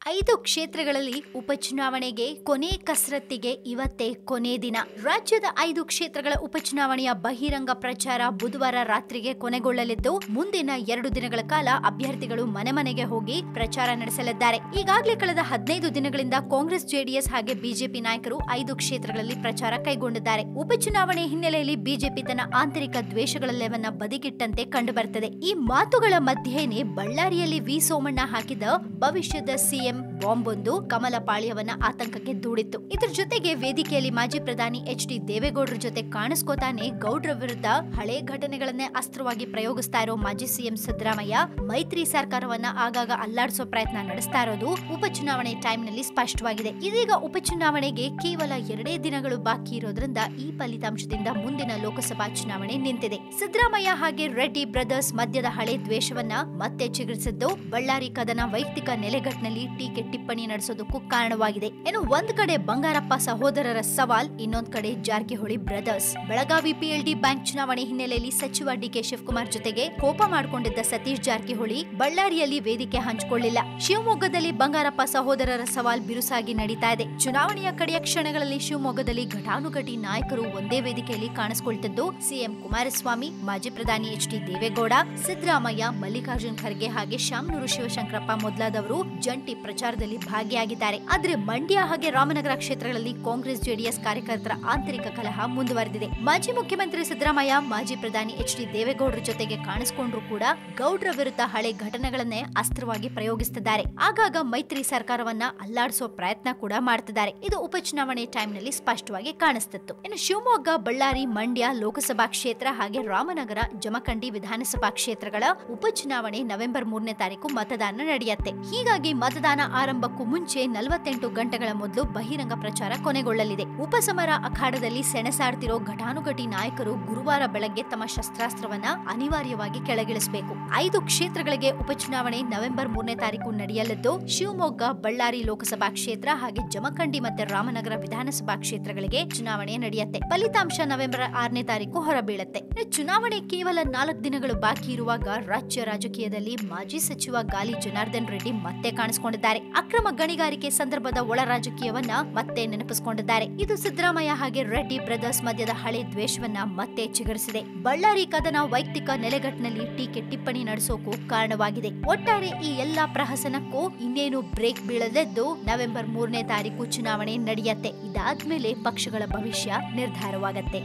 ಐದು ಕ್ಷೇತ್ರಗಳಲ್ಲಿ ಉಪಚುನಾವಣೆಗೆ ಕೊನೆ ಕಸರತ್ತಿಗೆ ಇವತ್ತೇ ಕೊನೆ ದಿನ ರಾಜ್ಯದ ಐದು ಕ್ಷೇತ್ರಗಳ ಉಪಚುನಾವಣೆಯ ಬಹಿರಂಗ ಪ್ರಚಾರ ಬುಧವಾರ ರಾತ್ರಿಗೆ ಕೊನೆಗೊಳ್ಳಲಿದ್ದು ಮುಂದಿನ ಎರಡು ದಿನಗಳ ಕಾಲ ಅಭ್ಯರ್ಥಿಗಳು ಮನೆ ಮನೆಗೆ ಹೋಗಿ ಪ್ರಚಾರ ನಡೆಸಲಿದ್ದಾರೆ ಈಗಾಗಲೇ ಕಳೆದ ಹದಿನೈದು ದಿನಗಳಿಂದ ಕಾಂಗ್ರೆಸ್ ಜೆಡಿಎಸ್ ಹಾಗೆ ಬಿಜೆಪಿ ನಾಯಕರು ಐದು ಕ್ಷೇತ್ರಗಳಲ್ಲಿ ಪ್ರಚಾರ ಕೈಗೊಂಡಿದ್ದಾರೆ ಉಪಚುನಾವಣೆ ಹಿನ್ನೆಲೆಯಲ್ಲಿ ಬಿಜೆಪಿ ತನ್ನ ಆಂತರಿಕ ದ್ವೇಷಗಳೆಲ್ಲವನ್ನ ಬದಿಗಿಟ್ಟಂತೆ ಕಂಡುಬರುತ್ತದೆ ಈ ಮಾತುಗಳ ಮಧ್ಯೆನೆ ಬಳ್ಳಾರಿಯಲ್ಲಿ ವಿ ಸೋಮಣ್ಣ ಹಾಕಿದ ಭವಿಷ್ಯದ ಸಿಎಂ ಬಾಂಬ್ ಒಂದು ಕಮಲ ಪಾಳ್ಯವನ್ನ ಆತಂಕಕ್ಕೆ ದೂಡಿತ್ತು ಇದ್ರ ಜೊತೆಗೆ ವೇದಿಕೆಯಲ್ಲಿ ಮಾಜಿ ಪ್ರಧಾನಿ ಎಚ್ ಡಿ ದೇವೇಗೌಡರ ಜೊತೆ ಕಾಣಿಸ್ಕೋತಾನೆ ಗೌಡ್ರ ವಿರುದ್ಧ ಹಳೆ ಘಟನೆಗಳನ್ನೇ ಅಸ್ತ್ರವಾಗಿ ಪ್ರಯೋಗಿಸ್ತಾ ಇರೋ ಮಾಜಿ ಸಿಎಂ ಸಿದ್ದರಾಮಯ್ಯ ಮೈತ್ರಿ ಸರ್ಕಾರವನ್ನ ಆಗಾಗ ಅಲ್ಲಾಡಿಸೋ ಪ್ರಯತ್ನ ನಡೆಸ್ತಾ ಇರೋದು ಉಪಚುನಾವಣೆ ಟೈಮ್ ನಲ್ಲಿ ಸ್ಪಷ್ಟವಾಗಿದೆ ಇದೀಗ ಉಪಚುನಾವಣೆಗೆ ಕೇವಲ ಎರಡೇ ದಿನಗಳು ಬಾಕಿ ಇರೋದ್ರಿಂದ ಈ ಫಲಿತಾಂಶದಿಂದ ಮುಂದಿನ ಲೋಕಸಭಾ ಚುನಾವಣೆ ನಿಂತಿದೆ ಸಿದ್ದರಾಮಯ್ಯ ಹಾಗೆ ರೆಡ್ಡಿ ಬ್ರದರ್ಸ್ ಮಧ್ಯದ ಹಳೆ ದ್ವೇಷವನ್ನ ಮತ್ತೆ ಚಿಗುರಿಸಿದ್ದು ಬಳ್ಳಾರಿ ಕದನ ವೈಯಕ್ತಿಕ ನೆಲೆಗಟ್ಟಿನಲ್ಲಿ ಟೀಕೆ ಟಿಪ್ಪಣಿ ನಡೆಸೋದಕ್ಕೂ ಕಾರಣವಾಗಿದೆ ಇನ್ನು ಒಂದ್ ಕಡೆ ಬಂಗಾರಪ್ಪ ಸಹೋದರರ ಸವಾಲ್ ಇನ್ನೊಂದ್ ಕಡೆ Jarkiholi brothers Belagavi PLD bank ಚುನಾವಣೆ ಹಿನ್ನೆಲೆಯಲ್ಲಿ ಸಚಿವ ಡಿಕೆ ಶಿವಕುಮಾರ್ ಜೊತೆಗೆ ಕೋಪ ಮಾಡಿಕೊಂಡಿದ್ದ ಸತೀಶ್ ಜಾರಕಿಹೊಳಿ ಬಳ್ಳಾರಿಯಲ್ಲಿ ವೇದಿಕೆ ಹಂಚಿಕೊಳ್ಳಿಲ್ಲ ಶಿವಮೊಗ್ಗದಲ್ಲಿ ಬಂಗಾರಪ್ಪ ಸಹೋದರರ ಸವಾಲ್ ಬಿರುಸಾಗಿ ನಡೀತಾ ಇದೆ ಚುನಾವಣೆಯ ಕಡೆಯ ಕ್ಷಣಗಳಲ್ಲಿ ಶಿವಮೊಗ್ಗದಲ್ಲಿ ಘಟಾನುಘಟಿ ನಾಯಕರು ಒಂದೇ ವೇದಿಕೆಯಲ್ಲಿ ಕಾಣಿಸಿಕೊಳ್ತಿದ್ದು ಸಿಎಂ ಕುಮಾರಸ್ವಾಮಿ ಮಾಜಿ ಪ್ರಧಾನಿ ಎಚ್ ಡಿ ದೇವೇಗೌಡ ಸಿದ್ದರಾಮಯ್ಯ ಮಲ್ಲಿಕಾರ್ಜುನ್ ಖರ್ಗೆ ಹಾಗೆ ಶಾಮನೂರು ಶಿವಶಂಕರಪ್ಪ ಮೊದಲಾದವರು ಜಂಟಿ ಪ್ರಚಾರದಲ್ಲಿ ಭಾಗಿಯಾಗಿದ್ದಾರೆ ಆದ್ರೆ ಮಂಡ್ಯ ಹಾಗೆ ರಾಮನಗರ ಕ್ಷೇತ್ರಗಳಲ್ಲಿ ಕಾಂಗ್ರೆಸ್ ಜೆಡಿಎಸ್ ಕಾರ್ಯಕರ್ತರ ಆಂತರಿಕ ಕಲಹ ಮುಂದುವರೆದಿದೆ ಮಾಜಿ ಮುಖ್ಯಮಂತ್ರಿ ಸಿದ್ದರಾಮಯ್ಯ ಮಾಜಿ ಪ್ರಧಾನಿ ಎಚ್ ಡಿ ದೇವೇಗೌಡರ ಜೊತೆಗೆ ಕಾಣಿಸಿಕೊಂಡ್ರು ಕೂಡ ಗೌಡ್ರ ವಿರುದ್ಧ ಹಳೆ ಘಟನೆಗಳನ್ನೇ ಅಸ್ತ್ರವಾಗಿ ಪ್ರಯೋಗಿಸುತ್ತಿದ್ದಾರೆ ಆಗಾಗ ಮೈತ್ರಿ ಸರ್ಕಾರವನ್ನ ಅಲ್ಲಾಡಿಸುವ ಪ್ರಯತ್ನ ಕೂಡ ಮಾಡ್ತಿದ್ದಾರೆ ಇದು ಉಪಚುನಾವಣೆ ಟೈಮ್ ನಲ್ಲಿ ಸ್ಪಷ್ಟವಾಗಿ ಕಾಣಿಸ್ತಿತ್ತು ಇನ್ನು ಶಿವಮೊಗ್ಗ ಬಳ್ಳಾರಿ ಮಂಡ್ಯ ಲೋಕಸಭಾ ಕ್ಷೇತ್ರ ಹಾಗೆ ರಾಮನಗರ ಜಮಖಂಡಿ ವಿಧಾನಸಭಾ ಕ್ಷೇತ್ರಗಳ ಉಪಚುನಾವಣೆ ನವೆಂಬರ್ ಮೂರನೇ ತಾರೀಕು ಮತದಾನ ನಡೆಯುತ್ತೆ ಹೀಗಾಗಿ ಮತದಾನ ಆರಂಭಕ್ಕೂ ಮುಂಚೆ ನಲವತ್ತೆಂಟು ಗಂಟೆಗಳ ಮೊದಲು ಬಹಿರಂಗ ಪ್ರಚಾರ ಕೊನೆಗೊಳ್ಳಲಿದೆ ಉಪಸಮರ ಅಖಾಡದಲ್ಲಿ ಸೆಣಸಾಡ್ತಿರೋ ಘಟಾನುಘಟಿ ನಾಯಕರು ಗುರುವಾರ ಬೆಳಗ್ಗೆ ತಮ್ಮ ಶಸ್ತ್ರಾಸ್ತ್ರವನ್ನ ಅನಿವಾರ್ಯವಾಗಿ ಕೆಳಗಿಳಿಸಬೇಕು ಐದು ಕ್ಷೇತ್ರಗಳಿಗೆ ಉಪಚುನಾವಣೆ ನವೆಂಬರ್ ಮೂರನೇ ತಾರೀಕು ನಡೆಯಲಿದ್ದು ಶಿವಮೊಗ್ಗ ಬಳ್ಳಾರಿ ಲೋಕಸಭಾ ಕ್ಷೇತ್ರ ಹಾಗೆ ಜಮಖಂಡಿ ಮತ್ತೆ ರಾಮನಗರ ವಿಧಾನಸಭಾ ಕ್ಷೇತ್ರಗಳಿಗೆ ಚುನಾವಣೆ ನಡೆಯುತ್ತೆ ಫಲಿತಾಂಶ ನವೆಂಬರ್ ಆರನೇ ತಾರೀಕು ಹೊರಬೀಳುತ್ತೆ ಇನ್ನು ಚುನಾವಣೆ ಕೇವಲ ನಾಲ್ಕು ದಿನಗಳು ಬಾಕಿ ಇರುವಾಗ ರಾಜ್ಯ ರಾಜಕೀಯದಲ್ಲಿ ಮಾಜಿ ಸಚಿವ ಗಾಲಿ ಜನಾರ್ದನ್ ರೆಡ್ಡಿ ಮತ್ತೆ ಕಾಣಿಸಿಕೊಂಡಿದ್ದಾರೆ ಅಕ್ರಮ ಗಣಿಗಾರಿಕೆ ಸಂದರ್ಭದ ಒಳ ರಾಜಕೀಯವನ್ನ ಮತ್ತೆ ನೆನಪಿಸಿಕೊಂಡಿದ್ದಾರೆ ಇದು ಸಿದ್ದರಾಮಯ್ಯ ಹಾಗೆ ರೆಡ್ಡಿ ಬ್ರದರ್ಸ್ ಮಧ್ಯದ ಹಳೆ ದ್ವೇಷವನ್ನ ಮತ್ತೆ ಚಿಗುರಿಸಿದೆ ಬಳ್ಳಾರಿ ಕದನ ವೈಯಕ್ತಿಕ ನೆಲೆಗಟ್ಟಿನಲ್ಲಿ ಟೀಕೆ ಟಿಪ್ಪಣಿ ನಡೆಸೋಕು ಕಾರಣವಾಗಿದೆ ಒಟ್ಟಾರೆ ಈ ಎಲ್ಲಾ ಪ್ರಹಸನಕ್ಕೂ ಇನ್ನೇನು ಬ್ರೇಕ್ ಬೀಳಲೆದ್ದು ನವೆಂಬರ್ ಮೂರನೇ ತಾರೀಕು ಚುನಾವಣೆ ನಡೆಯತ್ತೆ ಇದಾದ್ಮೇಲೆ ಪಕ್ಷಗಳ ಭವಿಷ್ಯ ನಿರ್ಧಾರವಾಗತ್ತೆ